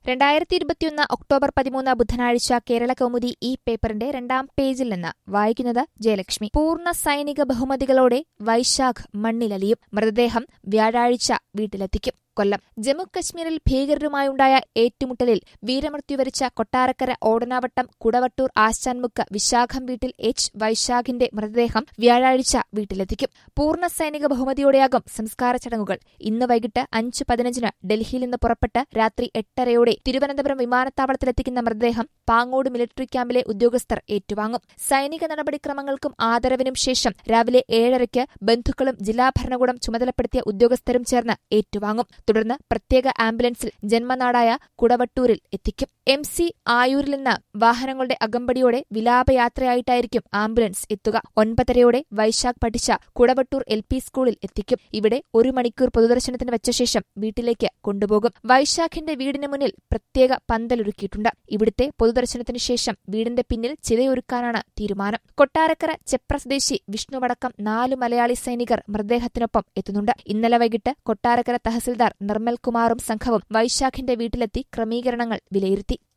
രണ്ടായിരത്തി ഇരുപത്തിയൊന്ന് ഒക്ടോബർ പതിമൂന്ന് ബുധനാഴ്ച കേരള കൗമുദി ഈ പേപ്പറിന്റെ രണ്ടാം പേജിൽ നിന്ന് വായിക്കുന്നത് ജയലക്ഷ്മി പൂർണ്ണ സൈനിക ബഹുമതികളോടെ വൈശാഖ് മണ്ണിലലിയും മൃതദേഹം വ്യാഴാഴ്ച വീട്ടിലെത്തിക്കും കൊല്ലം ജമ്മുകശ്മീരിൽ ഭീകരരുമായുണ്ടായ ഏറ്റുമുട്ടലിൽ വീരമൃത്യു വരിച്ച കൊട്ടാരക്കര ഓടനാവട്ടം കുടവട്ടൂർ ആശാൻമുക്ക് വിശാഖം വീട്ടിൽ എച്ച് വൈശാഖിന്റെ മൃതദേഹം വ്യാഴാഴ്ച വീട്ടിലെത്തിക്കും പൂർണ്ണ സൈനിക ബഹുമതിയോടെയാകും സംസ്കാര ചടങ്ങുകൾ ഇന്ന് വൈകിട്ട് അഞ്ച് പതിനഞ്ചിന് ഡൽഹിയിൽ നിന്ന് പുറപ്പെട്ട് രാത്രി എട്ടരയോടെ തിരുവനന്തപുരം വിമാനത്താവളത്തിലെത്തിക്കുന്ന മൃതദേഹം പാങ്ങോട് മിലിറ്ററി ക്യാമ്പിലെ ഉദ്യോഗസ്ഥർ ഏറ്റുവാങ്ങും സൈനിക നടപടിക്രമങ്ങൾക്കും ആദരവിനും ശേഷം രാവിലെ ഏഴരയ്ക്ക് ബന്ധുക്കളും ജില്ലാ ഭരണകൂടം ചുമതലപ്പെടുത്തിയ ഉദ്യോഗസ്ഥരും ചേർന്ന് ഏറ്റുവാങ്ങും തുടർന്ന് പ്രത്യേക ആംബുലൻസിൽ ജന്മനാടായ കുടവട്ടൂരിൽ എത്തിക്കും എം സി ആയൂരിൽ നിന്ന് വാഹനങ്ങളുടെ അകമ്പടിയോടെ വിലാപയാത്രയായിട്ടായിരിക്കും ആംബുലൻസ് എത്തുക ഒൻപതരയോടെ വൈശാഖ് പഠിച്ച കുടവട്ടൂർ എൽ പി സ്കൂളിൽ എത്തിക്കും ഇവിടെ ഒരു മണിക്കൂർ പൊതുദർശനത്തിന് വെച്ച ശേഷം വീട്ടിലേക്ക് കൊണ്ടുപോകും വൈശാഖിന്റെ വീടിന് മുന്നിൽ പ്രത്യേക പന്തലൊരുക്കിയിട്ടുണ്ട് ഇവിടുത്തെ പൊതുദർശനത്തിന് ശേഷം വീടിന്റെ പിന്നിൽ ചിതയൊരുക്കാനാണ് തീരുമാനം കൊട്ടാരക്കര ചെപ്ര സ്വദേശി വിഷ്ണുവടക്കം നാലു മലയാളി സൈനികർ മൃതദേഹത്തിനൊപ്പം എത്തുന്നുണ്ട് ഇന്നലെ വൈകിട്ട് കൊട്ടാരക്കര തഹസിൽദാർ നിർമ്മൽ കുമാറും സംഘവും വൈശാഖിന്റെ വീട്ടിലെത്തി ക്രമീകരണങ്ങൾ വിലയിരുത്തി